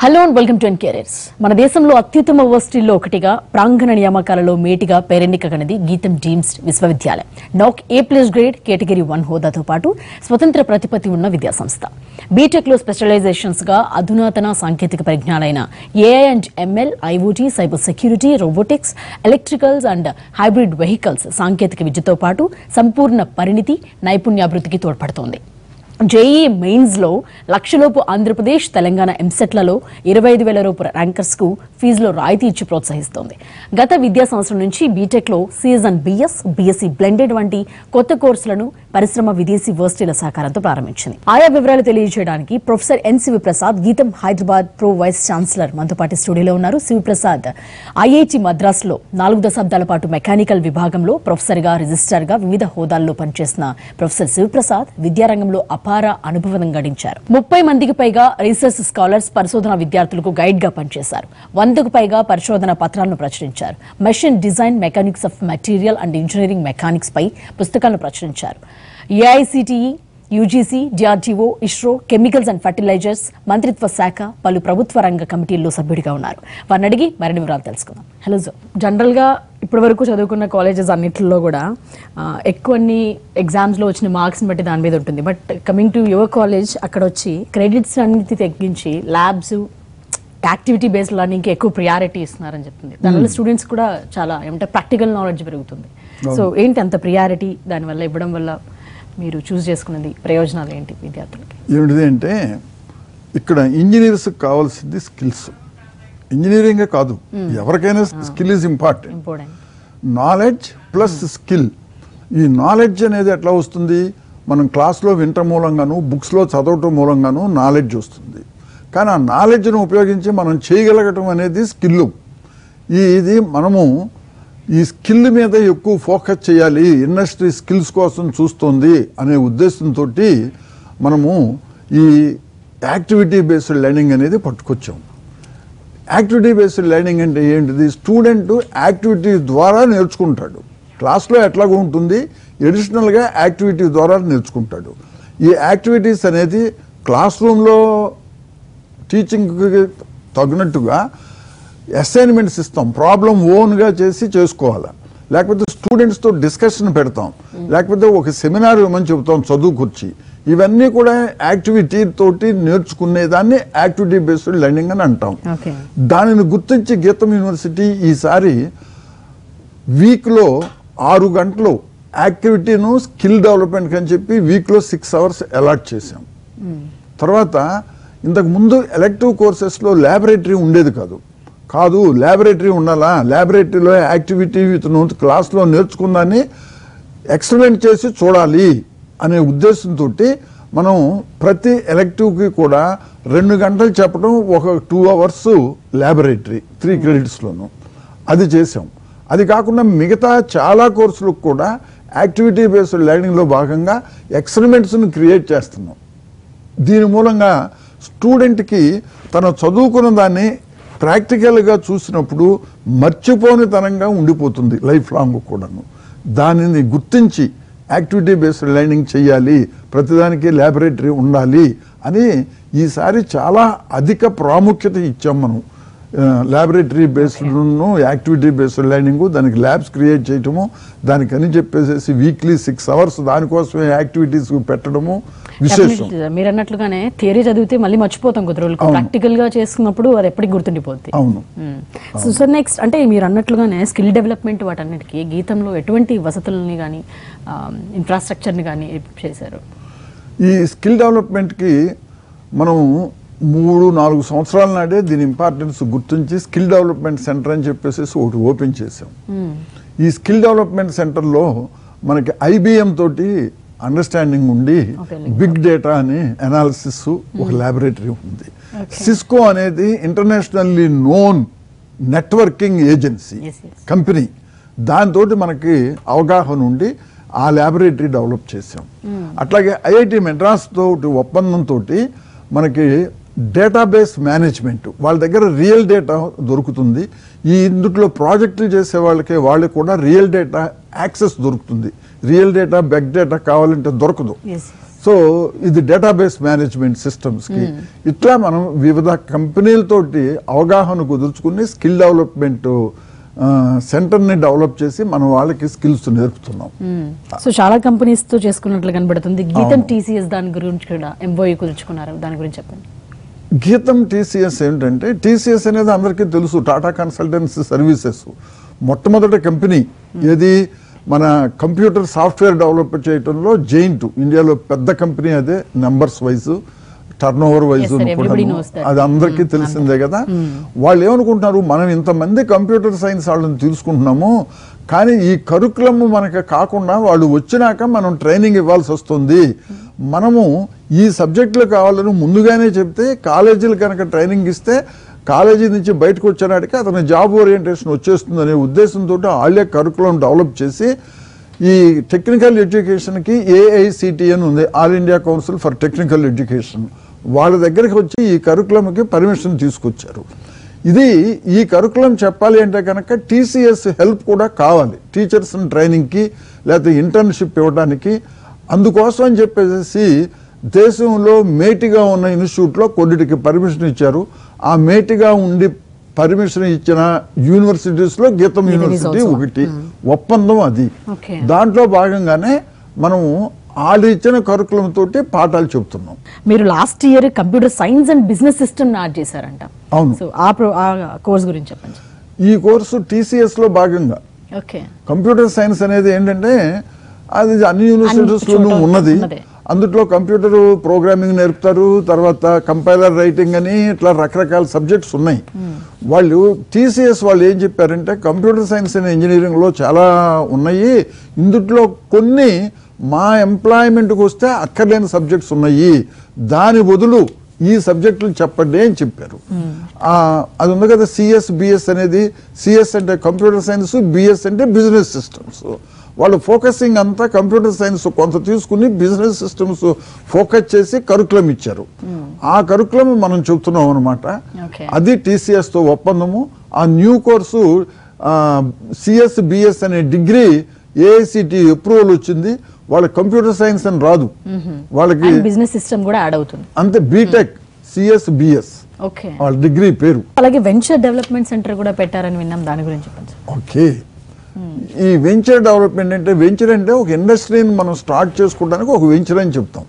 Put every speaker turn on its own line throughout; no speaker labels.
Hello and welcome to N careers మన దేశంలో అత్యుత్తమ వర్సిటీల్లో ఒకటిగా ప్రాంగణ నియామకాలలో మేటిగా పేరెన్నికగనది గీతం డీమ్స్ విశ్వవిద్యాలయం NAAC A plus grade category one హోదాతో పాటు స్వతంత్ర ప్రతిపత్తి ఉన్న విద్యాసంస్థ బీటెక్ లో స్పెషలైజేషన్స్ గా అధునాతన సాంకేతిక పరిజ్ఞానాలైన AI and ML IoT cyber security robotics electricals and hybrid vehicles సాంకేతిక విద్యతో పాటు సంపూర్ణ పరిణితి నైపుణ్యాభివృద్ధికి తోడ్పడుతోంది జేఈ మెయిన్స్ లో లక్షలోపు ఆంధ్రప్రదేశ్ తెలంగాణ ఎంసెట్లలో ఇరవై ఐదు వేల రూపాయల ర్యాంకర్స్ కు ఫీజులో రాయితీ ఇచ్చి ప్రోత్సహిస్తోంది గత విద్యా సంవత్సరం నుంచి బీటెక్ లో సీజన్ బిఎస్ బీఎస్సీ బ్లెండెడ్ వంటి కొత్త కోర్సులను పరిశ్రమ విదేశీ వర్సిటీల సహకారంతో ప్రారంభించింది ఆయా వివరాలు తెలియజేయడానికి ప్రొఫెసర్ ఎన్ శివప్రసాద్ గీతం హైదరాబాద్ ప్రో వైస్ ఛాన్సలర్ మనతో పాటు స్టూడియోలో ఉన్నారు శివప్రసాద్ ఐఐటి మద్రాస్ లో నాలుగు దశాబ్దాల పాటు మెకానికల్ విభాగంలో ప్రొఫెసర్ గా రిజిస్ట్రార్ గా వివిధ హోదాల్లో పనిచేసిన ప్రొఫెసర్ శివప్రసాద్ విద్యారంగంలో అపార అనుభవం గడించారు ముప్పై మందికి పైగా రీసెర్చ్ స్కాలర్స్ పరిశోధన విద్యార్థులకు గైడ్ గా పనిచేశారు వందకు పైగా పరిశోధన పత్రాలను ప్రచురించారు machine design mechanics of material and engineering mechanics పై పుస్తకాలను ప్రచురించారు AICTE UGC DRDO ISRO chemicals and fertilisers మంత్రిత్వ శాఖ పలు ప్రభుత్వ రంగ కమిటీల్లో సభ్యుడిగా ఉన్నారు వారిని అడిగి మరిన్ని వివరాలు తెలుసుకుందాం హలో జో జనరల్గా ఇప్పటి వరకు చదువుకున్న కాలేజెస్ అన్నిటిలో కూడా ఆ, ఎక్కువ అన్ని ఎగ్జామ్స్లో వచ్చిన మార్క్స్ని బట్టి దాని మీద ఉంటుంది but coming to your college అక్కడ వచ్చి క్రెడిట్స్ అన్నిటి తగ్గించి ల్యాబ్స్ యాక్టివిటీ బేస్డ్ లర్నింగ్కి ఎక్కువ ప్రియారిటీ ఇస్తున్నారని చెప్తుంది దానివల్ల స్టూడెంట్స్ కూడా చాలా ఏమంటే ప్రాక్టికల్ నాలెడ్జ్ పెరుగుతుంది సో ఏంటి అంత ప్రియారిటీ దానివల్ల ఇవ్వడం వల్ల మీరు చూస్ చేసుకున్నది ప్రయోజనాలు ఏంటి విద్యార్థులకి
ఏమిటిది అంటే ఇక్కడ ఇంజనీర్స్కి కావాల్సింది స్కిల్స్ ఇంజనీరింగే కాదు ఎవరికైనా skill is important
important
knowledge plus skill ఈ నాలెడ్జ్ అనేది ఎట్లా వస్తుంది మనం క్లాస్లో వినటం మూలంగాను బుక్స్లో చదవటం మూలంగాను నాలెడ్జ్ వస్తుంది కానీ ఆ నాలెడ్జ్ను ఉపయోగించి మనం చేయగలగటం అనేది స్కిల్ ఈ ఇది మనము ఈ స్కిల్ మీద ఎక్కువ ఫోకస్ చేయాలి ఇండస్ట్రీ స్కిల్స్ కోసం చూస్తుంది అనే ఉద్దేశంతో మనము ఈ యాక్టివిటీ బేస్డ్ లెర్నింగ్ అనేది పట్టుకొచ్చాం యాక్టివిటీ బేస్డ్ లెర్నింగ్ అంటే ఏంటిది స్టూడెంట్ యాక్టివిటీ ద్వారా నేర్చుకుంటాడు క్లాస్లో ఎట్లాగో ఉంటుంది ఎడిషనల్గా యాక్టివిటీ ద్వారా నేర్చుకుంటాడు ఈ యాక్టివిటీస్ అనేది క్లాస్ రూమ్లో టీచింగ్కి తగినట్టుగా అసైన్మెంట్స్ ఇస్తాం ప్రాబ్లం ఓన్గా చేసి చేసుకోవాలి లేకపోతే స్టూడెంట్స్తో డిస్కషన్ పెడతాం లేకపోతే ఒక సెమినార్ ఇవ్వమని చెబుతాం చదువు కూర్చి ఇవన్నీ కూడా యాక్టివిటీ తోటి నేర్చుకునేదాన్ని యాక్టివిటీ బేస్డ్ లెర్నింగ్ అని అంటాం
ఓకే
దానిని గుర్తించి గీతం యూనివర్సిటీ ఈసారి వీక్లో ఆరు గంటలు యాక్టివిటీను స్కిల్ డెవలప్మెంట్ అని చెప్పి వీక్లో సిక్స్ అవర్స్ అలాట్ చేశాం తర్వాత ఇంతకు ముందు ఎలక్టివ్ కోర్సెస్లో ల్యాబొరేటరీ ఉండేది కాదు కాదు ల్యాబొరేటరీ ఉండాలా ల్యాబొరేటరీలో యాక్టివిటీ ఇతను క్లాస్లో నేర్చుకుందాన్ని ఎక్స్పెరిమెంట్ చేసి చూడాలి అనే ఉద్దేశంతో మనం ప్రతి ఎలక్టివ్కి కూడా రెండు గంటలు చెప్పడం ఒక టూ అవర్స్ ల్యాబొరేటరీ త్రీ క్రెడిట్స్లోను అది చేసాం అది కాకుండా మిగతా చాలా కోర్సులకు కూడా యాక్టివిటీ బేస్డ్ లెర్నింగ్లో భాగంగా ఎక్స్పెరిమెంట్స్ని క్రియేట్ చేస్తున్నాం దీని మూలంగా స్టూడెంట్కి తను చదువుకున్న దాన్ని ప్రాక్టికల్గా చూసినప్పుడు మర్చిపోనితనంగా ఉండిపోతుంది లైఫ్ లాంగ్ కూడాను దానిని గుర్తించి యాక్టివిటీ బేస్డ్ లెర్నింగ్ చేయాలి ప్రతిదానికి ల్యాబొరేటరీ ఉండాలి అని ఈసారి చాలా అధిక ప్రాముఖ్యత ఇచ్చాం మనం laboratory based activity based learning దానికి ల్యాబ్స్ క్రియేట్ చేయటము దానికని చెప్పేసి వీక్లీ సిక్స్ అవర్స్ దానికోసమే యాక్టివిటీస్ పెట్టడము విశేషం
Definitely, మీరు అన్నట్లుగానే థియరీ చదివితే మళ్ళీ మర్చిపోతాం కొద్ది రోజులకు
అవును.
ప్రాక్టికల్ గా చేసుకున్నప్పుడు అది ఎప్పటికి గుర్తుండిపోద్ది
అవును
సో సార్ నెక్స్ట్ అంటే మీరు అన్నట్లుగానే స్కిల్ డెవలప్మెంట్ వాటన్నిటికీ గీతంలో ఎటువంటి వసతులని కానీ ఇన్ఫ్రాస్ట్రక్చర్ని కానీ చేశారు
ఈ స్కిల్ డెవలప్మెంట్కి మనం మూడు నాలుగు సంవత్సరాల నాడే దీని ఇంపార్టెన్స్ గుర్తించి స్కిల్ డెవలప్మెంట్ సెంటర్ అని చెప్పేసి ఒకటి ఓపెన్ చేసాం ఈ స్కిల్ డెవలప్మెంట్ సెంటర్లో మనకి ఐబిఎం తోటి అండర్స్టాండింగ్ ఉండి
Okay.
బిగ్ డేటా అని అనాలిసిస్ ఒక ల్యాబొరేటరీ ఉంది సిస్కో అనేది internationally known networking agency
Yes, yes.
Company దాంతో మనకి అవగాహన ఉండి ఆ ల్యాబొరేటరీ డెవలప్ చేసాం అట్లాగే ఐఐటి మెడ్రాస్ తోటి ఒప్పందంతో మనకి డేటాబేస్ మేనేజ్మెంట్ వాళ్ళ దగ్గర రియల్ డేటా దొరుకుతుంది ఈ ఇందులో ప్రాజెక్టులు చేసే వాళ్ళకి వాళ్ళకి కూడా రియల్ డేటా యాక్సెస్ దొరుకుతుంది రియల్ డేటా బెగ్ డేటా కావాలంటే దొరకదు
Yes.
సో ఇది డేటాబేస్ మేనేజ్మెంట్ సిస్టమ్స్కి ఇట్లా మనం వివిధ కంపెనీలతోటి అవగాహన కుదుర్చుకుని స్కిల్ డెవలప్మెంట్ సెంటర్ని డెవలప్ చేసి మనం వాళ్ళకి స్కిల్స్ నేర్పుతున్నాం
సో చాలా కంపెనీస్ తో చేసుకున్నట్లు కనబడుతుంది గీతం టీసీఎస్ దాని గురించి కూడా ఎంఓయూ కుదుర్చుకున్నారు దాని గురించి చెప్పండి
గీతం టీసీఎస్ ఏంటంటే టీసీఎస్ అనేది అందరికీ తెలుసు టాటా కన్సల్టెన్సీ సర్వీసెస్ మొట్టమొదటి కంపెనీ ఏది మన కంప్యూటర్ సాఫ్ట్వేర్ డెవలప్ చేయటంలో జైంట్ ఇండియాలో పెద్ద కంపెనీ అదే numbers wise turnover wise
Yes, sir. Everybody knows that.
అది అందరికీ తెలిసిందే కదా వాళ్ళు ఏమనుకుంటున్నారు మనం ఇంతమంది కంప్యూటర్ సైన్స్ వాళ్ళని తీసుకుంటున్నాము కానీ ఈ కరికులం మనకి కాకుండా వాళ్ళు వచ్చినాక మనం ట్రైనింగ్ ఇవ్వాల్సి వస్తుంది మనము ఈ సబ్జెక్టులు కావాలని ముందుగానే చెప్తే కాలేజీలు కనుక ట్రైనింగ్ ఇస్తే కాలేజీ నుంచి బయటకు వచ్చేనాటికి అతని జాబ్ ఓరియంటేషన్ వచ్చేస్తుంది అనే ఉద్దేశంతో వాళ్ళే కరికులం డెవలప్ చేసి ఈ టెక్నికల్ ఎడ్యుకేషన్కి ఏఐసిటి అని ఉంది all India council for technical education వాళ్ళ దగ్గరికి వచ్చి ఈ కరికులంకి పర్మిషన్ తీసుకొచ్చారు ఇది ఈ కరికులం చెప్పాలి అంటే కనుక టీసీఎస్ హెల్ప్ కూడా కావాలి టీచర్స్ ట్రైనింగ్కి లేకపోతే ఇంటర్న్షిప్ ఇవ్వడానికి అందుకోసం అని చెప్పేసి దేశంలో మేటిగా ఉన్న ఇన్స్టిట్యూట్లో కొన్నిటికి పర్మిషన్ ఇచ్చారు ఆ మేటిగా ఉండి పర్మిషన్ ఇచ్చిన యూనివర్సిటీస్ లో గీతం
Gita is
యూనివర్సిటీ
also.
ఒకటి ఒప్పందం అది
Okay.
దాంట్లో భాగంగానే మనము వాళ్ళు ఇచ్చిన కరికులం తోటి పాఠాలు చెప్తున్నాం
మీరు last year computer science and business system add చేశారంట
అవును.
సో ఆ ప్రో ఆ కోర్స్ గురించి చెప్పండి
ఈ కోర్సు టీసీఎస్ లో భాగంగా
ఓకే
కంప్యూటర్ సైన్స్ అనేది ఏంటంటే అది అన్ని యూనివర్సిటీస్ లోనూ
చోట్ల
ఉన్నది
ఉన్నదే.
అందులో కంప్యూటర్ ప్రోగ్రామింగ్ నేర్పుతారు తర్వాత కంపైలర్ రైటింగ్ అని ఇట్లా రకరకాల సబ్జెక్ట్స్ ఉన్నాయి వాళ్ళు టీసీఎస్ వాళ్ళు ఏం చెప్పారంటే కంప్యూటర్ సైన్స్ అండ్ ఇంజనీరింగ్ లో చాలా ఉన్నాయి ఇందుట్లో కొన్ని మా ఎంప్లాయ్మెంట్కి వస్తే అక్కర్లేని సబ్జెక్ట్స్ ఉన్నాయి దాని బదులు ఈ సబ్జెక్టులు చెప్పండి అని చెప్పారు ఆ, అది ఉంది కదా సిఎస్ బిఎస్ అనేది సిఎస్ అంటే కంప్యూటర్ సైన్స్ బిఎస్ అంటే బిజినెస్ సిస్టమ్స్ వాళ్ళు ఫోకసింగ్ అంతా కంప్యూటర్ సైన్స్ కొంత తీసుకుని బిజినెస్ సిస్టమ్స్ ఫోకస్ చేసి కరికులం ఇచ్చారు ఆ కరికులం మనం చెప్తున్నాం అనమాట
Okay.
అది TCS తో ఒప్పందము ఆ న్యూ కోర్సు సిఎస్ బిఎస్ అనే డిగ్రీ ఏఐసిటి అప్రూవల్ వచ్చింది వాళ్ళ కంప్యూటర్ సైన్స్ అని రాదు వాళ్ళకి
అండ్ బిజినెస్ సిస్టమ్ కూడా యాడ్ అవుతుంది
అంతే బీటెక్ సిఎస్ బిఎస్
ఓకే
వాళ్ళ డిగ్రీ పేరు
అలాగే వెంచర్ డెవలప్మెంట్ సెంటర్ కూడా పెట్టారని విన్నాం దాని గురించి చెప్పండి సార్.
ఓకే ఈ వెంచర్ డెవలప్మెంట్ అంటే వెంచర్ అంటే ఒక ఇండస్ట్రీని మనం స్టార్ట్ చేసుకోవడానికి ఒక వెంచర్ అని చెప్తాం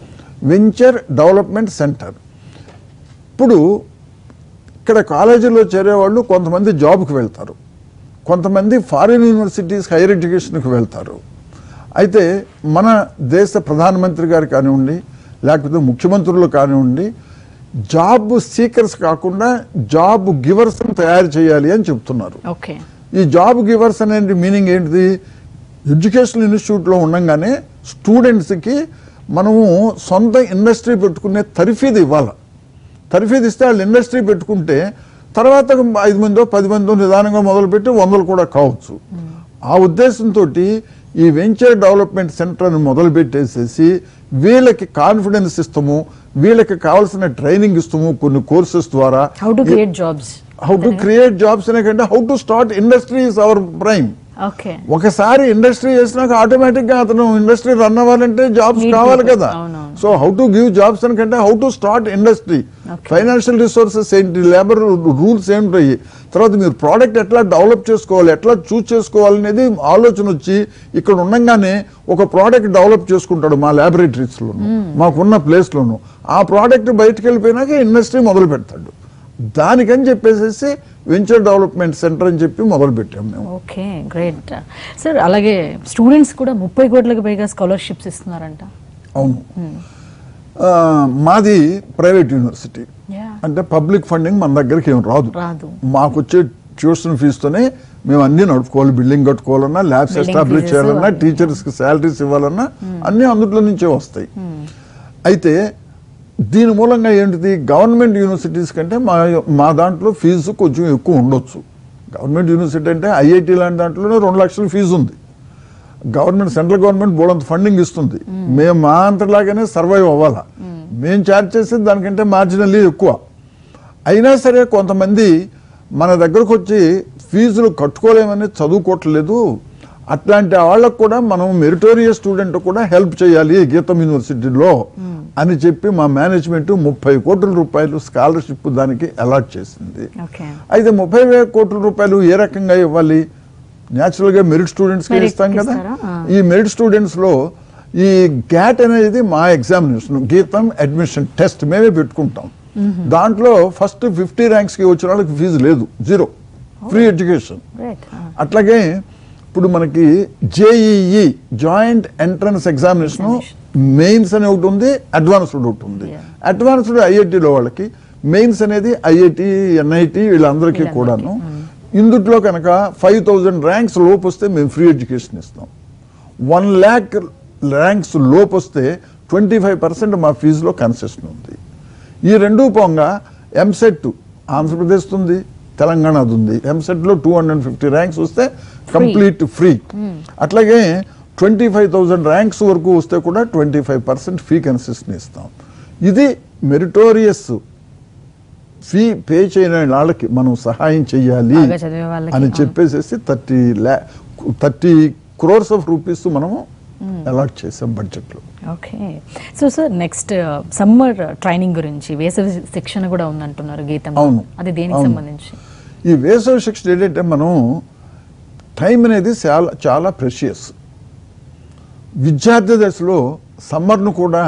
వెంచర్ డెవలప్మెంట్ సెంటర్ ఇప్పుడు ఇక్కడ కాలేజీలో చేరేవాళ్ళు కొంతమంది జాబ్కి వెళ్తారు కొంతమంది ఫారిన్ యూనివర్సిటీస్ హైయర్ ఎడ్యుకేషన్కి వెళ్తారు అయితే మన దేశ ప్రధానమంత్రి గారు కానివ్వండి లేకపోతే ముఖ్యమంత్రులు కానివ్వండి జాబ్ సీకర్స్ కాకుండా జాబ్ గివర్స్ని తయారు చేయాలి అని చెప్తున్నారు
ఓకే
ఈ జాబ్ గివర్స్ అనేది మీనింగ్ ఏంటిది ఎడ్యుకేషనల్ ఇన్స్టిట్యూట్లో ఉండగానే స్టూడెంట్స్కి మనము సొంత ఇండస్ట్రీ పెట్టుకునే తరఫీదు ఇవ్వాలి తరఫీదు ఇస్తే వాళ్ళు ఇండస్ట్రీ పెట్టుకుంటే తర్వాత ఐదు మందో పది మందో నిదానంగా మొదలుపెట్టి వందలు కూడా కావచ్చు ఆ ఉద్దేశంతో ఈ వెంచర్ డెవలప్మెంట్ సెంటర్ని మొదలు పెట్టేసేసి వీళ్ళకి కాన్ఫిడెన్స్ ఇస్తాము వీళ్ళకి కావాల్సిన ట్రైనింగ్ ఇస్తాము కొన్ని కోర్సెస్ ద్వారా
how to create jobs
how to create jobs అనే కంటే how to start industry is our prime
okay
ఒకసారి ఇండస్ట్రీ చేసినాక ఆటోమేటిక్ గా అతను ఇండస్ట్రీ రన్ అవ్వాలంటే జాబ్స్
Need
కావాలి
people.
కదా
అవునవును.
So how to give jobs అని కంటే how to start industry
Okay.
Financial resources ఏంటి లేబర్ రూల్స్ ఏంటాయి తర్వాత మీరు ప్రోడక్ట్ ఎట్లా డెవలప్ చేసుకోవాలి ఎట్లా చూస్ చేసుకోవాలి అనేది ఆలోచన వచ్చి ఇక్కడ ఉండగానే ఒక ప్రోడక్ట్ డెవలప్ చేసుకుంటాడు మా laboratories లోను మాకున్న place లోను ఆ ప్రోడక్ట్ బయటకు వెళ్ళిపోయినాక ఇండస్ట్రీ మొదలు పెడతాడు దానికని చెప్పేసి వెంచర్ డెవలప్మెంట్ సెంటర్ అని చెప్పి మొదలు పెట్టాం మేము
ఓకే గ్రేట్ సార్ అలాగే స్టూడెంట్స్ కూడా ముప్పై కోట్లకు పైగా స్కాలర్షిప్స్ ఇస్తున్నారంట
అవును ఆ, మాది ప్రైవేట్ యూనివర్సిటీ
Yeah.
అంటే పబ్లిక్ ఫండింగ్ మన దగ్గరికి ఏం రాదు
రాదు
మాకు వచ్చే ట్యూషన్ ఫీజుతోనే మేము అన్ని నడుపుకోవాలి బిల్డింగ్ కట్టుకోవాలన్నా ల్యాబ్స్
Building
ఎస్టాబ్లిష్
fees
చేయాలన్నా
అవన్నీ.
టీచర్స్కి శాలరీస్ ఇవ్వాలన్నా అన్ని అందులో నుంచే వస్తాయి అయితే దీని మూలంగా ఏంటిది గవర్నమెంట్ యూనివర్సిటీస్ కంటే మా మా దాంట్లో ఫీజు కొంచెం ఎక్కువ ఉండొచ్చు గవర్నమెంట్ యూనివర్సిటీ అంటే ఐఐటి లాంటి దాంట్లోనే రెండు లక్షల ఫీజు ఉంది గవర్నమెంట్ సెంట్రల్ గవర్నమెంట్ బోలంత ఫండింగ్ ఇస్తుంది మేము మా అంతలాగానే సర్వైవ్ అవ్వాలా మేము ఛార్జ్ చేసేది దానికంటే మార్జినల్లీ ఎక్కువ అయినా సరే కొంతమంది మన దగ్గరకు వచ్చి ఫీజులు కట్టుకోలేమని చదువుకోవట్లేదు అట్లాంటి వాళ్ళకు కూడా మనం మెరిటోరియస్ స్టూడెంట్ కూడా హెల్ప్ చేయాలి గీతం యూనివర్సిటీలో అని చెప్పి మా మేనేజ్మెంట్ ముప్పై కోట్ల రూపాయలు స్కాలర్షిప్ దానికి అలాట్ చేసింది
ఓకే
అయితే ముప్పై వేల కోట్ల రూపాయలు ఏ రకంగా ఇవ్వాలి న్యాచురల్ గా మెరిట్ స్టూడెంట్స్ కి
Merit
ఇస్తాం కదా
ఇస్తారా? ఆ.
ఈ మెరిట్ స్టూడెంట్స్ లో ఈ గ్యాట్ అనేది మా ఎగ్జామినేషన్ గీతం అడ్మిషన్ టెస్ట్ మేమే పెట్టుకుంటాం దాంట్లో ఫస్ట్ ఫిఫ్టీ ర్యాంక్స్ కి వచ్చిన వాళ్ళకి ఫీజు లేదు జీరో ఫ్రీ ఎడ్యుకేషన్
రైట్
అట్లాగే ఇప్పుడు మనకి JEE joint entrance examination mains అని ఒకటి ఉంది అడ్వాన్స్డ్ ఒకటి ఉంది
Yeah.
అడ్వాన్స్డ్ ఐఐటిలో వాళ్ళకి మెయిన్స్ అనేది ఐఐటి ఎన్ఐటి వీళ్ళందరికీ
వీళ్ళందరికీ,
కూడాను ఇందుట్లో కనుక ఫైవ్ థౌజండ్ ర్యాంక్స్ లోపు వస్తే మేము ఫ్రీ ఎడ్యుకేషన్ ఇస్తాం వన్ ల్యాక్ ర్యాంక్స్ లోపు వస్తే ట్వంటీ ఫైవ్ పర్సెంట్ మా ఫీజులో కన్సెషన్ ఉంది ఈ రెండు పోగా ఎంసెట్ ఆంధ్రప్రదేశ్ ఉంది తెలంగాణది ఉంది ఎంసెట్ లో టూ హండ్రెడ్ ఫిఫ్టీ ర్యాంక్స్ వస్తే కంప్లీట్ ఫ్రీ అట్లాగే ట్వంటీ ఫైవ్ థౌజండ్ ర్యాంక్స్ వరకు వస్తే కూడా twenty five percent fee concession ఇస్తాం ఇది మెరిటోరియస్ ఫీ పే చేయని వాళ్ళకి మనం సహాయం చెయ్యాలి
బాగా చదివే వాళ్ళకి,
అని
అవును.
చెప్పేసేసి థర్టీ ల్యా థర్టీ క్రోర్స్ ఆఫ్ రూపీస్ మనము అలాట్ చేసాం బడ్జెట్ లో
okay so sir next summer training గురించి వేసవి శిక్షణ కూడా ఉందంటున్నారు గీతం
అవును.
అది దేనికి
అవును.
సంబంధించి
ఈ వేసవి శిక్షణ ఏంటంటే మనం టైం అనేది చాలా చాలా ప్రెషియస్ విద్యార్థి దశలో సమ్మర్ను కూడా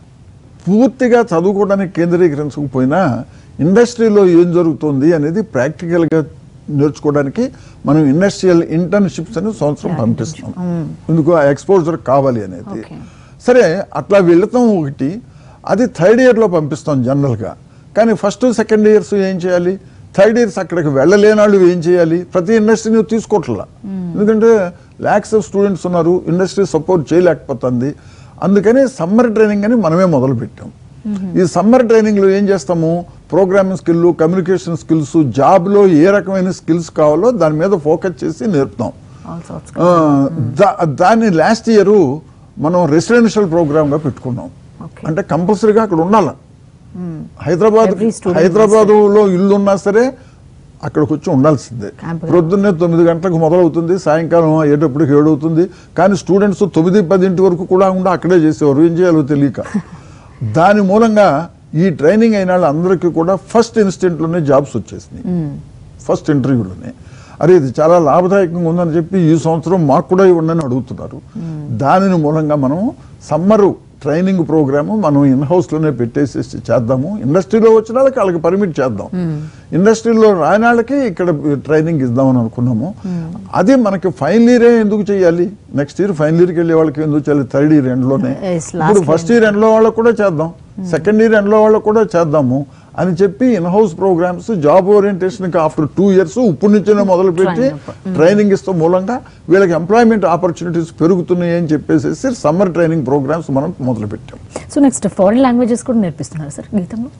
పూర్తిగా చదువుకోవడానికి కేంద్రీకరించకపోయినా ఇండస్ట్రీలో ఏం జరుగుతుంది అనేది ప్రాక్టికల్గా నేర్చుకోవడానికి మనం ఇండస్ట్రియల్ ఇంటర్న్షిప్స్ అని సంవత్సరం
Yeah,
పంపిస్తాం
internship.
ఎందుకు ఆ ఎక్స్పోజర్ కావాలి అనేది
Okay.
సరే అట్లా వెళతాం ఒకటి అది థర్డ్ ఇయర్లో పంపిస్తాం జనరల్గా కానీ ఫస్ట్ సెకండ్ ఇయర్స్ ఏం చేయాలి థర్డ్ ఇయర్స్ అక్కడికి వెళ్ళలేని వాళ్ళు ఏం చేయాలి ప్రతి ఇండస్ట్రీని తీసుకోవట్లా ఎందుకంటే ల్యాక్స్ ఆఫ్ స్టూడెంట్స్ ఉన్నారు ఇండస్ట్రీ సపోర్ట్ చేయలేకపోతుంది అందుకని సమ్మర్ ట్రైనింగ్ అని మనమే మొదలు పెట్టాం ఈ సమ్మర్ ట్రైనింగ్ లో ఏం చేస్తాము programming skill communication skills job లో ఏ రకమైన స్కిల్స్ కావాలో దాని మీద ఫోకస్ చేసి నేర్పుతాం
ఆల్ సార్ట్స్
ఆ, దా- దాన్ని లాస్ట్ ఇయర్ మనం రెసిడెన్షియల్ ప్రోగ్రామ్ గా పెట్టుకున్నాం
Okay.
అంటే కంపల్సరీగా అక్కడ ఉండాలి హైదరాబాద్
Every student
హైదరాబాద్ లో ఇల్లు ఉన్నా సరే అక్కడికి వచ్చి ఉండాల్సిందే
Camp గా.
ప్రొద్దున్నే తొమ్మిది గంటలకు మొదలవుతుంది సాయంకాలం అయ్యేటప్పటికి ఏడు అవుతుంది కానీ స్టూడెంట్స్ తొమ్మిది పదింటి వరకు కూడా ఉండి అక్కడే చేసేవారు ఏం చేయాలో తెలియక దాని మూలంగా ఈ ట్రైనింగ్ అయిన వాళ్ళందరికీ కూడా ఫస్ట్ ఇన్స్టెంట్లోనే జాబ్స్ వచ్చేసినాయి ఫస్ట్ ఇంటర్వ్యూలోనే అరే ఇది చాలా లాభదాయకంగా ఉందని చెప్పి ఈ సంవత్సరం మాకు కూడా ఇవ్వండి అని అడుగుతున్నారు దానిని మూలంగా మనం సమ్మర్ ట్రైనింగ్ ప్రోగ్రామ్ మనం ఇన్ హౌస్ లోనే పెట్టేసేసి చేద్దాము ఇండస్ట్రీలో వచ్చిన వాళ్ళకి వాళ్ళకి పర్మిట్ చేద్దాం ఇండస్ట్రీలో రాని వాళ్ళకి ఇక్కడ ట్రైనింగ్ ఇద్దామని అనుకున్నాము అది మనకి ఫైనల్ ఇయరే ఎందుకు చేయాలి నెక్స్ట్ ఇయర్ ఫైనల్ ఇయర్కి వెళ్ళే వాళ్ళకి ఎందుకు చేయాలి థర్డ్ ఇయర్ ఎండ్లోనే
Yes, last
ఇప్పుడు
year
ఫస్ట్ ఇయర్ ఎండ్లో వాళ్ళకి కూడా చేద్దాం సెకండ్ ఇయర్ ఎండ్లో వాళ్ళకి కూడా చేద్దాము అని చెప్పి in house programmes job orientation after two years ఇప్పుడు నుంచే మొదలు పెట్టి
Training.
ట్రైనింగ్ ఇస్తాం మూలంగా వీళ్ళకి ఎంప్లాయ్మెంట్ ఆపర్చునిటీస్ పెరుగుతున్నాయి అని చెప్పేసి సమ్మర్ ట్రైనింగ్ ప్రోగ్రామ్స్ మనం మొదలు పెట్టాం
సో నెక్స్ట్ ఫారిన్ లాంగ్వేజెస్ కూడా నేర్పిస్తున్నారు సార్ గీతంలో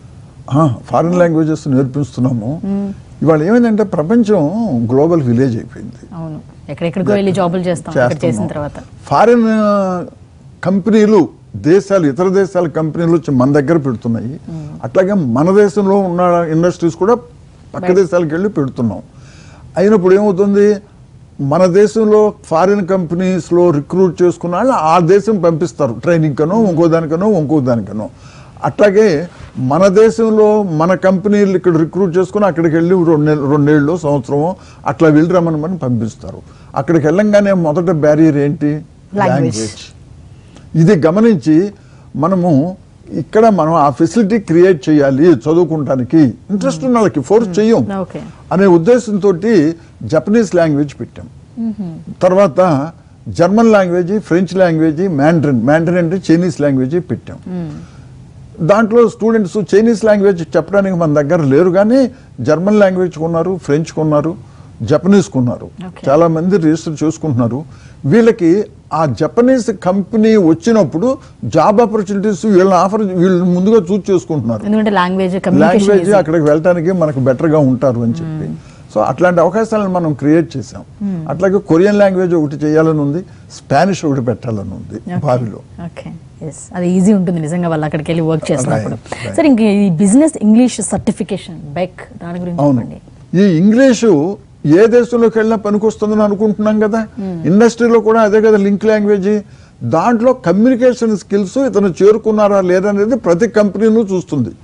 ఫారిన్ లాంగ్వేజెస్ నేర్పిస్తున్నాము ఇవాళ ఏమైందంటే ప్రపంచం గ్లోబల్ విలేజ్ అయిపోయింది
అవును ఎక్కడెక్కడికో వెళ్ళి జాబులు చేస్తాం ఇక్కడ చేసిన తర్వాత
ఫారిన్ కంపెనీలు దేశాలు ఇతర దేశాల కంపెనీలు వచ్చి మన దగ్గర పెడుతున్నాయి అట్లాగే మన దేశంలో ఉన్న ఇండస్ట్రీస్ కూడా పక్క
బయట.
దేశాలకు వెళ్ళి పెడుతున్నాం అయినప్పుడు ఏమవుతుంది మన దేశంలో ఫారిన్ కంపెనీస్లో రిక్రూట్ చేసుకున్న వాళ్ళు ఆ దేశం పంపిస్తారు ట్రైనింగ్ కనో ఇంకో దానికనో ఇంకో దానికనో అట్లాగే మన దేశంలో మన కంపెనీలు ఇక్కడ రిక్రూట్ చేసుకుని అక్కడికి వెళ్ళి రెండు రెండేళ్ళు సంవత్సరమో అట్లా వెళ్ళి రమ్మని పంపిస్తారు అక్కడికి వెళ్ళంగానే మొదట బ్యారియర్ ఏంటి
Language.
ఇది గమనించి మనము ఇక్కడ మనం ఆ ఫెసిలిటీ క్రియేట్ చేయాలి చదువుకుంటానికి ఇంట్రెస్ట్ ఉన్న వాళ్ళకి ఫోర్స్ చెయ్యం
ఓకే
అనే ఉద్దేశంతో జపనీస్ లాంగ్వేజ్ పెట్టాం తర్వాత German language French language Mandarin Mandarin అంటే చైనీస్ లాంగ్వేజ్ పెట్టాం దాంట్లో స్టూడెంట్స్ చైనీస్ లాంగ్వేజ్ చెప్పడానికి మన దగ్గర లేరు కానీ జర్మన్ లాంగ్వేజ్ కొన్నారు ఫ్రెంచ్ కొన్నారు జపనీస్ కొన్నారు
Okay.
చాలా మంది రిజిస్టర్ చేసుకుంటున్నారు వీళ్ళకి ఆ జపనీస్ కంపెనీ వచ్చినప్పుడు జాబ్ ఆపర్చునిటీస్ వీళ్ళని ఆఫర్ వీళ్ళు ముందుగా చూస్ చేసుకుంటున్నారు
ఎందుకంటే లాంగ్వేజ్
లాంగ్వేజ్
కమ్యూనికేషన్
అక్కడికి వెళ్ళటానికి మనకు better గా ఉంటారు అని చెప్పి సో అట్లాంటి అవకాశాలను మనం క్రియేట్ చేసాం అట్లాగే కొరియన్ లాంగ్వేజ్ ఒకటి చేయాలని ఉంది స్పానిష్ ఒకటి పెట్టాలని ఉంది బావిలో
ఓకే ఎస్ అది ఈజీ ఉంటుంది నిజంగా వాళ్ళు అక్కడికి వెళ్ళి వర్క్ చేసినప్పుడు
Right, right.
సార్ ఇంక ఈ బిజినెస్ ఇంగ్లీష్ సర్టిఫికేషన్ బెక్ దాని గురించి
అవును
చెప్పండి
ఈ ఇంగ్లీషు ఏ దేశంలోకి వెళ్ళినా పనికొస్తుందని అనుకుంటున్నాం కదా ఇండస్ట్రీలో కూడా అదే కదా లింక్ లాంగ్వేజ్ దాంట్లో కమ్యూనికేషన్ స్కిల్స్ ఇతను చేరుకున్నారా లేదనేది ప్రతి కంపెనీను చూస్తుంది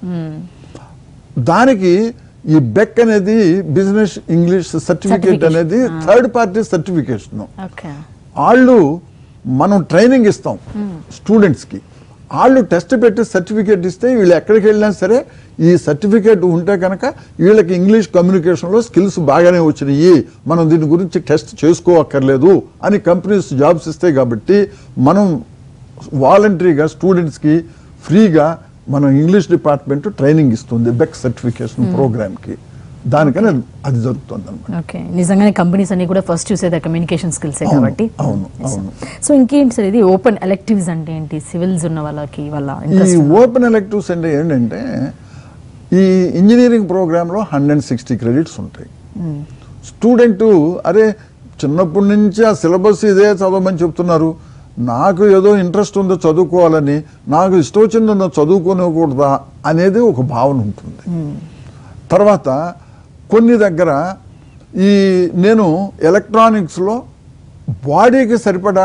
దానికి ఈ బెక్ అనేది బిజినెస్ ఇంగ్లీష్ సర్టిఫికేట్
Certification.
అనేది థర్డ్ పార్టీ సర్టిఫికేషన్
ఓకే
వాళ్ళు మనం ట్రైనింగ్ ఇస్తాం స్టూడెంట్స్ కి వాళ్ళు టెస్ట్ పెట్టి సర్టిఫికేట్ ఇస్తే వీళ్ళు ఎక్కడికి వెళ్ళినా సరే ఈ సర్టిఫికేట్ ఉంటే కనుక వీళ్ళకి ఇంగ్లీష్ కమ్యూనికేషన్ లో స్కిల్స్ బాగానే వచ్చినాయి మనం దీని గురించి టెస్ట్ చేసుకోవక్కర్లేదు అని కంపెనీస్ జాబ్స్ ఇస్తాయి కాబట్టి మనం వాలంటరీగా స్టూడెంట్స్ కి ఫ్రీగా మన ఇంగ్లీష్ డిపార్ట్మెంట్ ట్రైనింగ్ ఇస్తుంది బెక్ సర్టిఫికేషన్ ప్రోగ్రామ్ కి దానికని అది జరుగుతుంది అనమాట
ఓకే నిజంగానే కంపెనీస్ అన్ని కూడా ఫస్ట్ చూసేది కమ్యూనికేషన్ స్కిల్సే
అవును,
కాబట్టి
అవును, అవును.
సో ఇంకేంటి సార్ ఇది ఓపెన్ ఎలెక్టివ్స్ అంటే ఏంటి సివిల్స్ ఉన్న వాళ్ళకి వాళ్ళ
ఈ
ఇంట్రెస్ట్
ఓపెన్ ఎలెక్టివ్స్ అంటే ఏంటంటే ఈ ఇంజనీరింగ్ ప్రోగ్రాంలో హండ్రెడ్ సిక్స్టీ క్రెడిట్స్ ఉంటాయి స్టూడెంట్ అరే చిన్నప్పటి నుంచి ఆ సిలబస్ ఇదే చదవమని చెప్తున్నారు నాకు ఏదో ఇంట్రెస్ట్ ఉందో చదువుకోవాలని నాకు ఇష్టం వచ్చిందో చదువుకోనివ్వకూడదా అనేది ఒక భావన ఉంటుంది తర్వాత కొన్ని దగ్గర ఈ నేను ఎలక్ట్రానిక్స్లో బాడీకి సరిపడా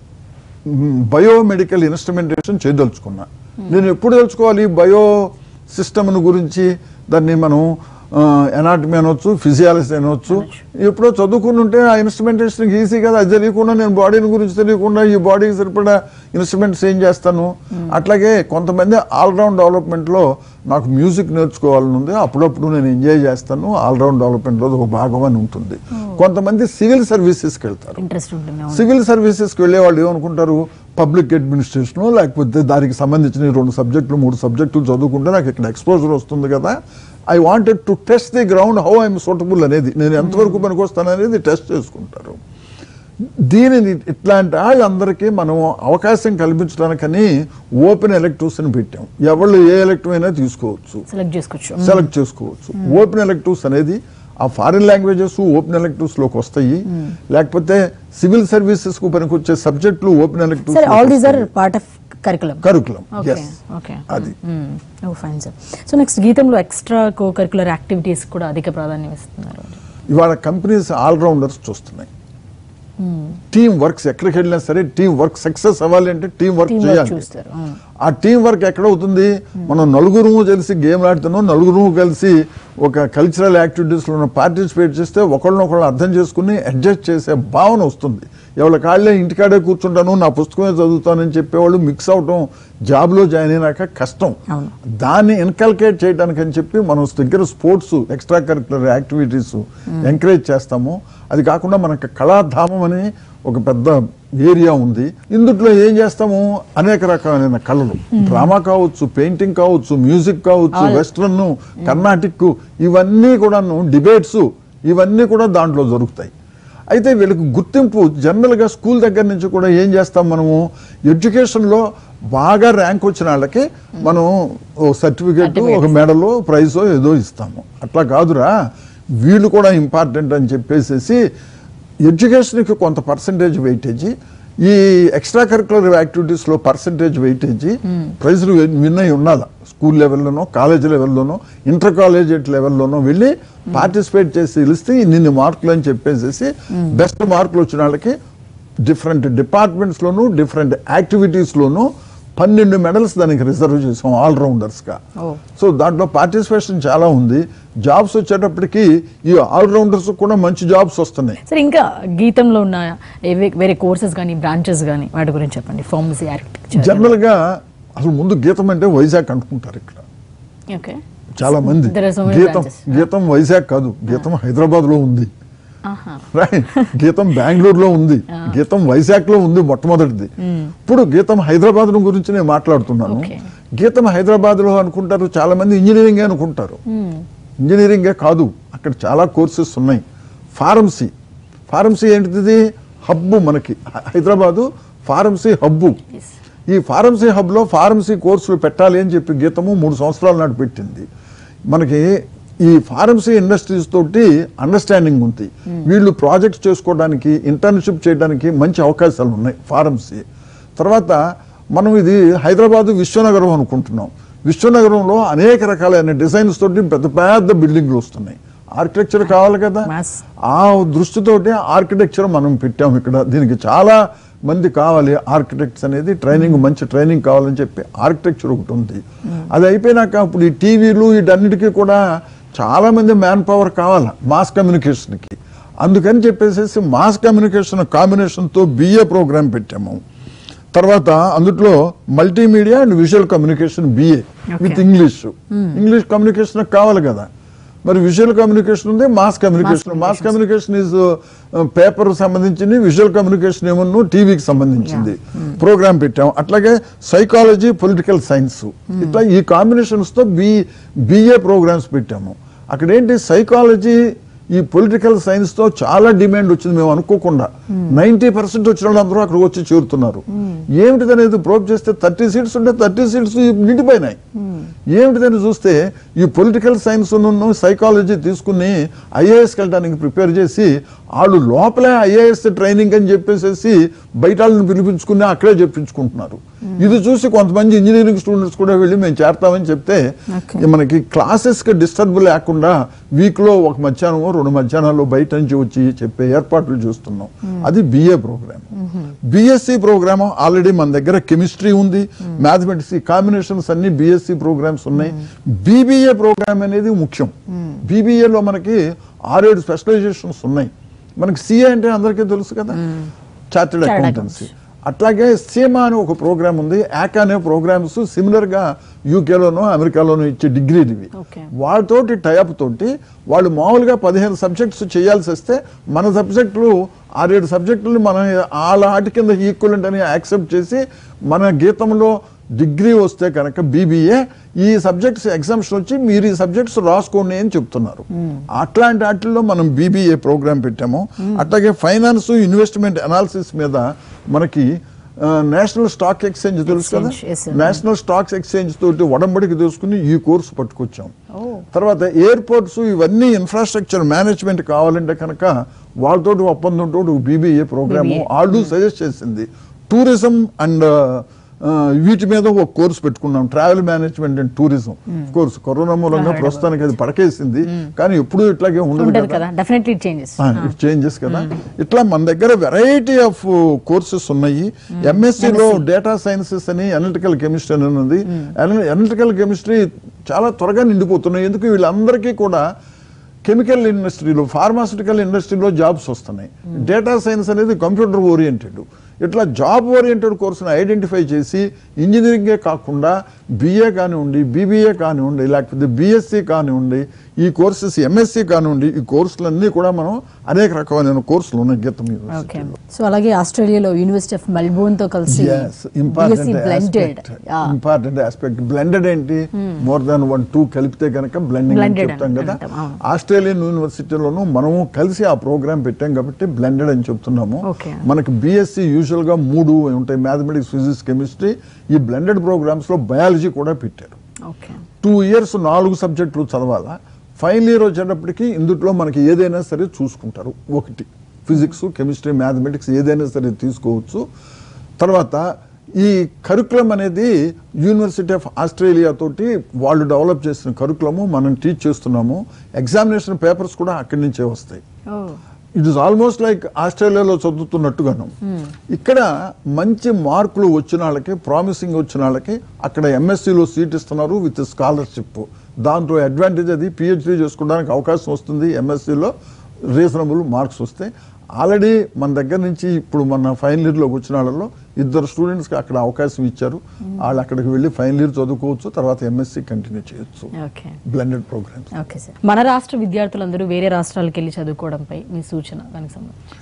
బయోమెడికల్ ఇన్స్ట్రుమెంటేషన్ చేయదలుచుకున్నా నేను ఎప్పుడు తెలుసుకోవాలి బయో సిస్టమ్ గురించి దాన్ని మనం ఎనాటమీ అనొచ్చు ఫిజియాలజీ అనొచ్చు ఎప్పుడో చదువుకుని ఉంటే ఆ ఇన్స్ట్రుమెంటేషన్ ఈజీ కదా అది తెలియకుండా నేను బాడీని గురించి తెలియకుండా ఈ బాడీకి సరిపడా ఇన్స్ట్రుమెంట్స్ ఏం చేస్తాను అట్లాగే కొంతమంది ఆల్రౌండ్ డెవలప్మెంట్లో నాకు మ్యూజిక్ నేర్చుకోవాలని ఉంది అప్పుడప్పుడు నేను ఎంజాయ్ చేస్తాను ఆల్రౌండ్ డెవలప్మెంట్లో ఒక భాగం అని ఉంటుంది కొంతమంది సివిల్ సర్వీసెస్కి వెళ్తారు
ఇంట్రెస్ట్ ఉంటుంది అవును.
సివిల్ సర్వీసెస్కి వెళ్ళే వాళ్ళు ఏమనుకుంటారు పబ్లిక్ అడ్మినిస్ట్రేషన్ లేకపోతే దానికి సంబంధించిన రెండు సబ్జెక్టులు మూడు సబ్జెక్టులు చదువుకుంటే నాకు ఇక్కడ ఎక్స్పోజర్ వస్తుంది కదా I wanted to test the ground how I'm suitable అనేది నేను ఎంతవరకు పనికొస్తాను అనేది టెస్ట్ చేసుకుంటారు దీనిని ఇట్లాంటి వాళ్ళందరికీ మనం అవకాశం కల్పించడానికని ఓపెన్ ఎలక్టివ్స్ అని పెట్టాం ఎవళ్ళు ఏ ఎలక్టివ్ అయినా తీసుకోవచ్చు
సెలెక్ట్ చేసుకోవచ్చు
సెలెక్ట్ చేసుకోవచ్చు ఓపెన్ ఎలక్టివ్స్ అనేది ఆ ఫారిన్ లాంగ్వేజెస్ ఓపెన్ ఎలక్టివ్స్ లోకి వస్తాయి లేకపోతే సివిల్ సర్వీసెస్ కు పనికొచ్చే సబ్జెక్టులు ఓపెన్
సరే all these are
electives
part of curriculum
curriculum
okay
yes
okay
అది
oh fine sir so next గీతంలో ఎక్స్ట్రా కో కరికులర్ యాక్టివిటీస్ కూడా అధిక ప్రాధాన్యం ఇస్తున్నారు
ఇవాళ కంపెనీస్ ఆల్రౌండర్స్ చూస్తున్నాయి టీం వర్క్స్ ఎక్కడికి వెళ్ళినా సరే టీం వర్క్ సక్సెస్ అవ్వాలి అంటే టీం వర్క్
టీమ్ వర్క్
చేయాలి
చూస్తారు అవును.
ఆ టీం వర్క్ ఎక్కడ అవుతుంది మనం నలుగురు కలిసి గేమ్ ఆడుతున్నాం నలుగురు కలిసి ఒక కల్చరల్ యాక్టివిటీస్లో పార్టిసిపేట్ చేస్తే ఒకళ్ళనొకళ్ళు అర్థం చేసుకుని అడ్జస్ట్ చేసే భావన వస్తుంది ఎవరి కాళ్ళే ఇంటికాడే కూర్చుంటాను నా పుస్తకమే చదువుతానని చెప్పేవాళ్ళు మిక్స్ అవటం జాబ్లో జాయిన్ అయినాక కష్టం
అవును.
దాన్ని ఇన్కల్కేట్ చేయడానికి అని చెప్పి మనం దగ్గర sports extra curricular activities encourage చేస్తాము అది కాకుండా మనకి కళాధామం అని ఒక పెద్ద ఏరియా ఉంది ఇందుట్లో ఏం చేస్తాము అనేక రకమైన కళలు డ్రామా కావచ్చు పెయింటింగ్ కావచ్చు మ్యూజిక్ కావచ్చు
All.
వెస్ట్రన్ కర్ణాటిక్ ఇవన్నీ కూడాను డిబేట్స్ ఇవన్నీ కూడా దాంట్లో జరుగుతాయి అయితే వీళ్ళకి గుర్తింపు జనరల్గా స్కూల్ దగ్గర నుంచి కూడా ఏం చేస్తాం మనము ఎడ్యుకేషన్లో బాగా ర్యాంక్ వచ్చిన వాళ్ళకి మనం ఓ సర్టిఫికేట్
Certificate.
ఒక మెడలో ప్రైజో ఏదో ఇస్తాము అట్లా కాదురా వీళ్ళు కూడా ఇంపార్టెంట్ అని చెప్పేసేసి ఎడ్యుకేషన్కి కొంత పర్సంటేజ్ వెయిటేజీ ఈ ఎక్స్ట్రా కరికులర్ యాక్టివిటీస్లో పర్సంటేజ్ వెయిటేజీ ప్రైజులు విన్ అయి ఉన్నదా స్కూల్ లెవెల్లోనో కాలేజ్ లెవెల్లోనో ఇంటర్ కాలేజెట్ లెవెల్లోనో వెళ్ళి పార్టిసిపేట్ చేసి పిలిస్తే ఇన్ని మార్కులు అని చెప్పేసి బెస్ట్ మార్కులు వచ్చిన వాళ్ళకి డిఫరెంట్ డిపార్ట్మెంట్స్లోను డిఫరెంట్ యాక్టివిటీస్లోనూ పన్నెండు మెడల్స్ దానికి రిజర్వ్ చేసాం ఆల్రౌండర్స్గా
ఓ.
సో దాంట్లో పార్టిసిపేషన్ చాలా ఉంది జాబ్స్ వచ్చేటప్పటికి ఈ ఆల్రౌండర్స్ కూడా మంచి జాబ్స్ వస్తున్నాయి
సరే ఇంకా గీతంలో ఉన్న ఏవే- వేరే కోర్సెస్ కానీ బ్రాంచెస్ కానీ వాటి గురించి చెప్పండి ఫార్మసీ ఆర్కిటెక్చర్
జనరల్గా అసలు ముందు గీతం అంటే వైజాగ్ అనుకుంటారు ఇక్కడ
ఓకే
చాలా మంది
There are so many
గీతం
branches.
గీతం వైజాగ్ కాదు గీతం హైదరాబాద్ లో ఉంది
ఆహా
రైట్ గీతం బెంగళూరులో ఉంది గీతం వైజాగ్ లో ఉంది మొట్టమొదటిది ఇప్పుడు గీతం హైదరాబాద్ గురించి నేను మాట్లాడుతున్నాను
Okay.
గీతం హైదరాబాద్ లో అనుకుంటారు చాలా మంది ఇంజనీరింగ్ అనుకుంటారు ఇంజనీరింగే కాదు అక్కడ చాలా కోర్సెస్ ఉన్నాయి ఫార్మసీ ఫార్మసీ ఏంటిది హబ్బు మనకి హై- హైదరాబాదు ఫార్మసీ హబ్బు
Yes.
ఈ ఫార్మసీ హబ్లో ఫార్మసీ కోర్సులు పెట్టాలి అని చెప్పి గీతము మూడు సంవత్సరాల నాటి పెట్టింది మనకి ఈ ఫార్మసీ ఇండస్ట్రీస్ తోటి అండర్స్టాండింగ్ ఉంది వీళ్ళు ప్రాజెక్ట్స్ చేసుకోవడానికి ఇంటర్న్షిప్ చేయడానికి మంచి అవకాశాలు ఉన్నాయి ఫార్మసీ తర్వాత మనం ఇది హైదరాబాదు విశ్వనగరం అనుకుంటున్నాం విశ్వనగరంలో అనేక రకాలైన డిజైన్స్ తోటి పెద్ద పెద్ద బిల్డింగ్లు వస్తున్నాయి ఆర్కిటెక్చర్ కావాలి కదా
Mass.
ఆ దృష్టితోటి ఆర్కిటెక్చర్ మనం పెట్టాం ఇక్కడ దీనికి చాలా మంది కావాలి ఆర్కిటెక్ట్స్ అనేది ట్రైనింగ్ మంచి ట్రైనింగ్ కావాలని చెప్పి ఆర్కిటెక్చర్ ఒకటి ఉంది అది అయిపోయినాక ఇప్పుడు ఈ టీవీలు వీటన్నిటికీ కూడా చాలా మంది మ్యాన్ పవర్ కావాలి మాస్ కమ్యూనికేషన్కి అందుకని చెప్పేసి మాస్ కమ్యూనికేషన్ కాంబినేషన్తో బిఏ ప్రోగ్రామ్ పెట్టాము తర్వాత అందులో multimedia and visual communication BA with English English communication కావాలి కదా మరి విజువల్ కమ్యూనికేషన్ ఉంది mass communication mass communication is paper సంబంధించింది విజువల్ కమ్యూనికేషన్ ఏమన్నా టీవీకి సంబంధించింది ప్రోగ్రామ్ పెట్టాం అట్లాగే సైకాలజీ పొలిటికల్ సైన్స్ ఇట్లా ఈ కాంబినేషన్స్ తో బి బిఏ ప్రోగ్రామ్స్ పెట్టాము అక్కడ ఏంటి సైకాలజీ ఈ పొలిటికల్ సైన్స్ తో చాలా డిమాండ్ వచ్చింది మేము అనుకోకుండా నైన్టీ పర్సెంట్ వచ్చిన వాళ్ళందరూ అక్కడికి వచ్చి చేరుతున్నారు ఏమిటిది అనేది ప్రోబ్ చేస్తే థర్టీ సీట్స్ ఉంటే థర్టీ సీట్స్ నిండిపోయినాయి ఏమిటిదని చూస్తే ఈ పొలిటికల్ సైన్స్ సైకాలజీ తీసుకుని ఐఏఎస్కి వెళ్ళడానికి ప్రిపేర్ చేసి వాళ్ళు లోపలే ఐఏఎస్ ట్రైనింగ్ అని చెప్పేసి బయట వాళ్ళని పిలిపించుకుని అక్కడే చెప్పించుకుంటున్నారు ఇది చూసి కొంతమంది ఇంజనీరింగ్ స్టూడెంట్స్ కూడా వెళ్ళి మేము చేరతామని చెప్తే
Okay.
మనకి క్లాసెస్ కి డిస్టర్బ్ లేకుండా వీక్ లో ఒక మధ్యాహ్నం రెండు మధ్యాహ్నాలు బయట నుంచి వచ్చి చెప్పే ఏర్పాట్లు చేస్తున్నాం అది BA programme BSc programme already మన దగ్గర కెమిస్ట్రీ ఉంది మ్యాథమెటిక్స్ ఈ కాంబినేషన్స్ అన్ని బిఎస్సి ప్రోగ్రామ్స్ ఉన్నాయి బీబీఏ ప్రోగ్రామ్ అనేది ముఖ్యం BBA లో మనకి ఆరేడు స్పెషలైజేషన్స్ ఉన్నాయి మనకి సిఏ అంటే అందరికీ తెలుసు కదా చార్టెడ్
Chartered
అకౌంటెన్సీ అట్లాగే సీమా అనే ఒక ప్రోగ్రామ్ ఉంది యాక్ అనే ప్రోగ్రామ్స్ సిమిలర్ గా యూకేలోనో అమెరికాలోనో ఇచ్చే డిగ్రీలు ఇవి
Okay.
వాళ్ళతోటి టైప్ తోటి వాళ్ళు మామూలుగా పదిహేను సబ్జెక్ట్స్ చేయాల్సి వస్తే మన సబ్జెక్టులు ఆరేడు సబ్జెక్టులు మన వాళ్ళ ఆటి కింద ఈక్వలెంట్ అని యాక్సెప్ట్ చేసి మన గీతంలో డిగ్రీ వస్తే కనుక బీబీఏ ఈ సబ్జెక్ట్స్ ఎగ్జామ్షన్ వచ్చి మీరు ఈ సబ్జెక్ట్స్ రాసుకోండి అని చెప్తున్నారు అట్లాంటి వాటిల్లో మనం బీబీఏ ప్రోగ్రామ్ పెట్టాము అట్లాగే ఫైనాన్స్ ఇన్వెస్ట్మెంట్ అనాలిసిస్ మీద మనకి నేషనల్ స్టాక్ ఎక్స్చేంజ్ తెలుసు కదా
Exchange, yes, sir.
National stocks exchange తోటి ఒడంబడికి తీసుకుని ఈ కోర్సు పట్టుకొచ్చాం
Oh.
తర్వాత ఎయిర్పోర్ట్స్ ఇవన్నీ ఇన్ఫ్రాస్ట్రక్చర్ మేనేజ్మెంట్ కావాలంటే కనుక వాళ్ళతోటి ఒప్పందం తోటి బీబీఏ ప్రోగ్రామ్
BBA.
వాళ్ళు సజెస్ట్ చేసింది టూరిజం అండ్ వీటి మీద ఒక కోర్సు పెట్టుకున్నాం travel management and tourism course corona మూలంగా
heard
ప్రస్తుతానికి అది పడకేసింది కానీ ఎప్పుడు ఇట్లాగే ఉండదు
ఉండదు
కదా
కదా డెఫినెట్లీ చేంజెస్
ఇట్ చేంజెస్ కదా ఇట్లా మన దగ్గర వెరైటీ ఆఫ్ కోర్సెస్ ఉన్నాయి ఎంఎస్సి లో డేటా సైన్సెస్ అని అనలిటికల్ కెమిస్ట్రీ అని ఉంది అనలిటికల్ కెమిస్ట్రీ చాలా త్వరగా నిండిపోతున్నాయి ఎందుకు వీళ్ళందరికీ కూడా కెమికల్ ఇండస్ట్రీలో ఫార్మాసిటికల్ ఇండస్ట్రీలో జాబ్స్ వస్తున్నాయి డేటా సైన్స్ అనేది కంప్యూటర్ ఓరియంటెడ్ ఇట్లా జాబ్ ఓరియంటెడ్ కోర్సును ఐడెంటిఫై చేసి ఇంజనీరింగే కాకుండా బిఏ కానివ్వండి బీబీఏ కానివ్వండి లేకపోతే బిఎస్సి కానివ్వండి ఈ కోర్సెస్ ఎంఎస్సి కానివ్వండి ఈ కోర్సులన్నీ కూడా మనం అనేక రకమైన కోర్సులు ఉన్నాయి గీతం
ఓకే
యూనివర్సిటీలో
సో అలాగే ఆస్ట్రేలియాలో యూనివర్సిటీ ఆఫ్ మెల్బోర్న్ తో కలిసి
Yes, important
blended
aspect. Important aspect. Blended ఏంటి మోర్ దాన్ వన్ టూ కలిపితే కనుక బ్లెండింగ్ అని
Blended
చెప్తాం కదా
అంటాం, అవును.
ఆస్ట్రేలియన్ యూనివర్సిటీలోనూ మనము కలిసి ఆ ప్రోగ్రామ్ పెట్టాం కాబట్టి బ్లెండెడ్ అని చెప్తున్నాము
Okay.
మనకి బిఎస్సి యూజువల్ గా మూడు ఉంటాయి మ్యాథమెటిక్స్ ఫిజిక్స్ కెమిస్ట్రీ ఈ బ్లెండెడ్ ప్రోగ్రామ్స్ లో బయాలజీ కూడా పెట్టారు
ఓకే
టూ ఇయర్స్ నాలుగు సబ్జెక్టులు చదవాలా ఫైనల్ ఇయర్ వచ్చేటప్పటికి ఇందులో మనకి ఏదైనా సరే చూసుకుంటారు ఒకటి ఫిజిక్స్ కెమిస్ట్రీ మ్యాథమెటిక్స్ ఏదైనా సరే తీసుకోవచ్చు తర్వాత ఈ కరికులం అనేది యూనివర్సిటీ ఆఫ్ ఆస్ట్రేలియా తోటి వాళ్ళు డెవలప్ చేసిన కరికులము మనం టీచ్ చేస్తున్నాము ఎగ్జామినేషన్ పేపర్స్ కూడా అక్కడి నుంచే వస్తాయి
oh
it is almost like ఆస్ట్రేలియాలో చదువుతున్నట్టుగాను ఇక్కడ మంచి మార్కులు వచ్చిన వాళ్ళకి ప్రామిసింగ్ వచ్చిన వాళ్ళకి అక్కడ ఎంఎస్సిలో సీట్ ఇస్తున్నారు విత్ స్కాలర్షిప్ దాంట్లో అడ్వాంటేజ్ అది పిహెచ్డీ చేసుకోవడానికి అవకాశం వస్తుంది ఎంఎస్సిలో రీజనబుల్ మార్క్స్ వస్తే ఆల్రెడీ మన దగ్గర నుంచి ఇప్పుడు మన ఫైనల్ ఇయర్లోకి వచ్చిన వాళ్ళలో ఇద్దరు స్టూడెంట్స్కి అక్కడ అవకాశం ఇచ్చారు వాళ్ళు అక్కడికి వెళ్ళి ఫైనల్ ఇయర్ చదువుకోవచ్చు తర్వాత ఎంఎస్సి కంటిన్యూ చేయొచ్చు
okay
blended programmes
okay sir మన రాష్ట్ర విద్యార్థులందరూ వేరే రాష్ట్రాలకు వెళ్ళి చదువుకోవడంపై మీ సూచన దానికి సంబంధించి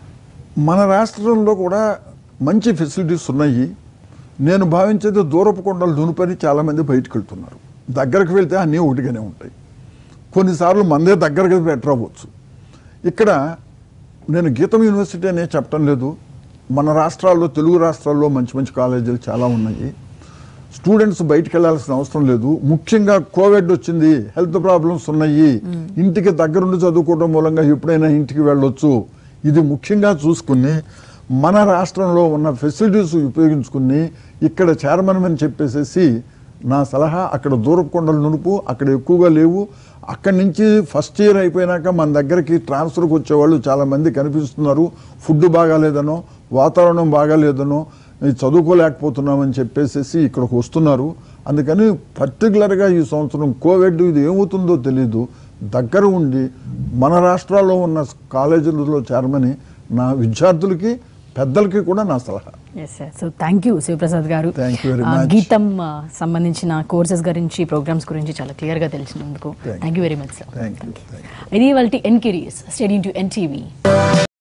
మన రాష్ట్రంలో కూడా మంచి ఫెసిలిటీస్ ఉన్నాయి నేను భావించేది దూరపు కొండలు దునుపని చాలా మంది బయటకు వెళ్తున్నారు దగ్గరకు వెళ్తే అన్నీ ఒకటిగానే ఉంటాయి కొన్నిసార్లు మందే దగ్గరకు బెటర్ అవ్వచ్చు ఇక్కడ నేను గీతం యూనివర్సిటీ అనే చెప్పడం లేదు మన రాష్ట్రాల్లో తెలుగు రాష్ట్రాల్లో మంచి మంచి కాలేజీలు చాలా ఉన్నాయి స్టూడెంట్స్ బయటికి వెళ్ళాల్సిన అవసరం లేదు ముఖ్యంగా కోవిడ్ వచ్చింది హెల్త్ ప్రాబ్లమ్స్ ఉన్నాయి ఇంటికి దగ్గరుండి చదువుకోవడం మూలంగా ఎప్పుడైనా ఇంటికి వెళ్ళొచ్చు ఇది ముఖ్యంగా చూసుకుని మన రాష్ట్రంలో ఉన్న ఫెసిలిటీస్ ఉపయోగించుకుని ఇక్కడ చేరమని చెప్పేసేసి నా సలహా అక్కడ దూరపు కొండలు నునుపు అక్కడ ఎక్కువగా లేవు అక్కడి నుంచి ఫస్ట్ ఇయర్ అయిపోయినాక మన దగ్గరికి ట్రాన్స్ఫర్కి వచ్చేవాళ్ళు చాలా మంది కనిపిస్తున్నారు ఫుడ్ బాగాలేదనో వాతావరణం బాగాలేదనో ఇది చదువుకోలేకపోతున్నామని చెప్పేసి ఇక్కడికి వస్తున్నారు అందుకని పర్టికులర్గా ఈ సంవత్సరం కోవిడ్ ఇది ఏమవుతుందో తెలీదు దగ్గర ఉండి మన రాష్ట్రాల్లో ఉన్న కాలేజీలలో చేరమని నా విద్యార్థులకి పెద్దలకి కూడా నా సలహా
yes sir so thank you Shivaprasad garu
Thank you very
ఆ,
much.
గీతం ఆ, సంబంధించిన కోర్సెస్ గురించి ప్రోగ్రామ్స్ గురించి చాలా క్లియర్గా తెలిసినందుకు
Thank
thank you very much sir
thank you thank you
ఇది వాళ్ళ ఎన్కిరీస్ స్టేడియం టు ఎన్టీవీ